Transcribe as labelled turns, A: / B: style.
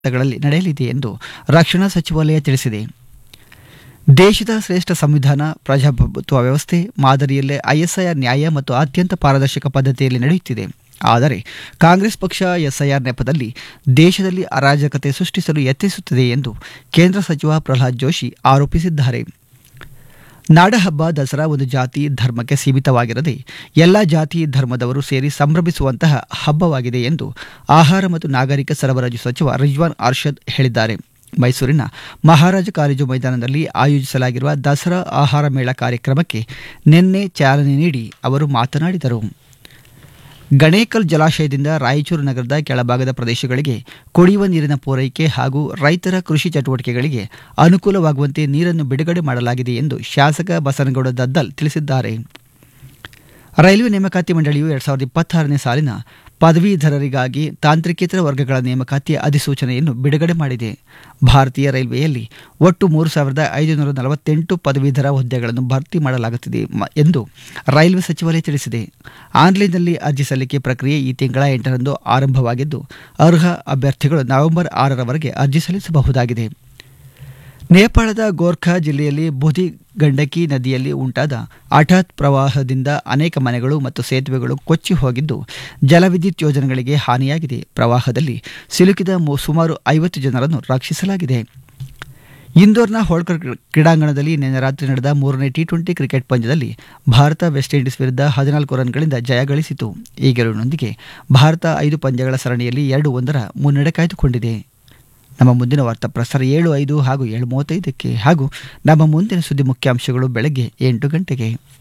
A: ಗಳಲ್ಲಿ ನಡೆಯಲಿದೆ ಎಂದು ರಕ್ಷಣಾ ಸಚಿವಾಲಯ ತಿಳಿಸಿದೆ ದೇಶದ ಶ್ರೇಷ್ಠ ಸಂವಿಧಾನ ಪ್ರಜಾಪ್ರಭುತ್ವ ವ್ಯವಸ್ಥೆ ಮಾದರಿಯಲ್ಲೇ ಐಎಸ್ಐಆರ್ ನ್ಯಾಯ ಮತ್ತು ಅತ್ಯಂತ ಪಾರದರ್ಶಕ ಪದ್ಧತಿಯಲ್ಲಿ ನಡೆಯುತ್ತಿದೆ ಆದರೆ ಕಾಂಗ್ರೆಸ್ ಪಕ್ಷ ಎಸ್ಐಆರ್ ನೆಪದಲ್ಲಿ ದೇಶದಲ್ಲಿ ಅರಾಜಕತೆ ಸೃಷ್ಟಿಸಲು ಯತ್ನಿಸುತ್ತಿದೆ ಎಂದು ಕೇಂದ್ರ ಸಚಿವ ಪ್ರಹ್ಲಾದ್ ಜೋಶಿ ಆರೋಪಿಸಿದ್ದಾರೆ ನಾಡಹಬ್ಬ ದಸರಾ ಒಂದು ಜಾತಿ ಧರ್ಮಕ್ಕೆ ಸೀಮಿತವಾಗಿರದೆ ಎಲ್ಲ ಜಾತಿ ಧರ್ಮದವರು ಸೇರಿ ಸಂಭ್ರಮಿಸುವಂತಹ ಹಬ್ಬವಾಗಿದೆ ಎಂದು ಆಹಾರ ಮತ್ತು ನಾಗರಿಕ ಸರಬರಾಜು ಸಚಿವ ರಿಜ್ವಾನ್ ಅರ್ಷದ್ ಹೇಳಿದ್ದಾರೆ ಮೈಸೂರಿನ ಮಹಾರಾಜ ಕಾಲೇಜು ಮೈದಾನದಲ್ಲಿ ಆಯೋಜಿಸಲಾಗಿರುವ ದಸರಾ ಆಹಾರ ಮೇಳ ಕಾರ್ಯಕ್ರಮಕ್ಕೆ ನಿನ್ನೆ ಚಾಲನೆ ನೀಡಿ ಅವರು ಮಾತನಾಡಿದರು ಗಣೇಕಲ್ ಜಲಾಶಯದಿಂದ ರಾಯಚೂರು ನಗರದ ಕೆಳಭಾಗದ ಪ್ರದೇಶಗಳಿಗೆ ಕುಡಿಯುವ ನೀರಿನ ಪೂರೈಕೆ ಹಾಗೂ ರೈತರ ಕೃಷಿ ಚಟುವಟಿಕೆಗಳಿಗೆ ಅನುಕೂಲವಾಗುವಂತೆ ನೀರನ್ನು ಬಿಡುಗಡೆ ಮಾಡಲಾಗಿದೆ ಎಂದು ಶಾಸಕ ಬಸನಗೌಡ ದದ್ದಲ್ ತಿಳಿಸಿದ್ದಾರೆ ರೈಲ್ವೆ ನೇಮಕಾತಿ ಮಂಡಳಿಯು ಎರಡ್ ಸಾವಿರದ ಇಪ್ಪತ್ತಾರನೇ ಸಾಲಿನ ಪದವೀಧರರಿಗಾಗಿ ತಾಂತ್ರಿಕೇತರ ವರ್ಗಗಳ ನೇಮಕಾತಿಯ ಅಧಿಸೂಚನೆಯನ್ನು ಬಿಡುಗಡೆ ಮಾಡಿದೆ ಭಾರತೀಯ ರೈಲ್ವೆಯಲ್ಲಿ ಒಟ್ಟು ಮೂರು ಸಾವಿರದ ಐದುನೂರ ನಲವತ್ತೆಂಟು ಪದವೀಧರ ಹುದ್ದೆಗಳನ್ನು ಭರ್ತಿ ಮಾಡಲಾಗುತ್ತಿದೆ ಮ- ಎಂದು ರೈಲ್ವೆ ಸಚಿವಾಲಯ ತಿಳಿಸಿದೆ ಆನ್ಲೈನ್ನಲ್ಲಿ ಅರ್ಜಿ ಸಲ್ಲಿಕೆ ಪ್ರಕ್ರಿಯೆ ಈ ತಿಂಗಳ ಎಂಟರಂದು ಆರಂಭವಾಗಿದ್ದು ಅರ್ಹ ಅಭ್ಯರ್ಥಿಗಳು ನವೆಂಬರ್ ಆರರವರೆಗೆ ಅರ್ಜಿ ಸಲ್ಲಿಸಬಹುದಾಗಿದೆ ನೇಪಾಳದ ಗೋರ್ಖಾ ಜಿಲ್ಲೆಯಲ್ಲಿ ಬುಧಿ ಗಂಡಕಿ ನದಿಯಲ್ಲಿ ಉಂಟಾದ ಹಠಾತ್ ಪ್ರವಾಹದಿಂದ ಅನೇಕ ಮನೆಗಳು ಮತ್ತು ಸೇತುವೆಗಳು ಕೊಚ್ಚಿ ಹೋಗಿದ್ದು ಜಲವಿದ್ಯುತ್ ಯೋಜನೆಗಳಿಗೆ ಹಾನಿಯಾಗಿದೆ ಪ್ರವಾಹದಲ್ಲಿ ಸಿಲುಕಿದ ಮು- ಸುಮಾರು ಐವತ್ತು ಜನರನ್ನು ರಕ್ಷಿಸಲಾಗಿದೆ ಇಂದೋರ್ನ ಹೋಳ್ಕರ್ ಕ್ರೀ- ಕ್ರೀಡಾಂಗಣದಲ್ಲಿ ನಿನ್ನೆ ರಾತ್ರಿ ನಡೆದ ಮೂರನೇ ಟಿ ಟ್ವೆಂಟಿ ಕ್ರಿಕೆಟ್ ಪಂದ್ಯದಲ್ಲಿ ಭಾರತ ವೆಸ್ಟ್ ಇಂಡೀಸ್ ವಿರುದ್ಧ ಹದಿನಾಲ್ಕು ರನ್ಗಳಿಂದ ಜಯ ಗಳಿಸಿತು ಈ ಗೆಲುವಿನೊಂದಿಗೆ ಭಾರತ ಐದು ಪಂದ್ಯಗಳ ಸರಣಿಯಲ್ಲಿ ಎರಡು ಒಂದರ ಮುನ್ನಡೆ ಕಾಯ್ದುಕೊಂಡಿದೆ ನಮ್ಮ ಮುಂದಿನ ವಾರ್ತಾ ಪ್ರಸಾರ ಏಳು ಐದು ಹಾಗೂ ಏಳು ಮೂವತ್ತೈದಕ್ಕೆ ಹಾಗೂ ನಮ್ಮ ಮುಂದಿನ ಸುದ್ದಿ ಮುಖ್ಯಾಂಶಗಳು ಬೆಳಗ್ಗೆ ಎಂಟು ಗಂಟೆಗೆ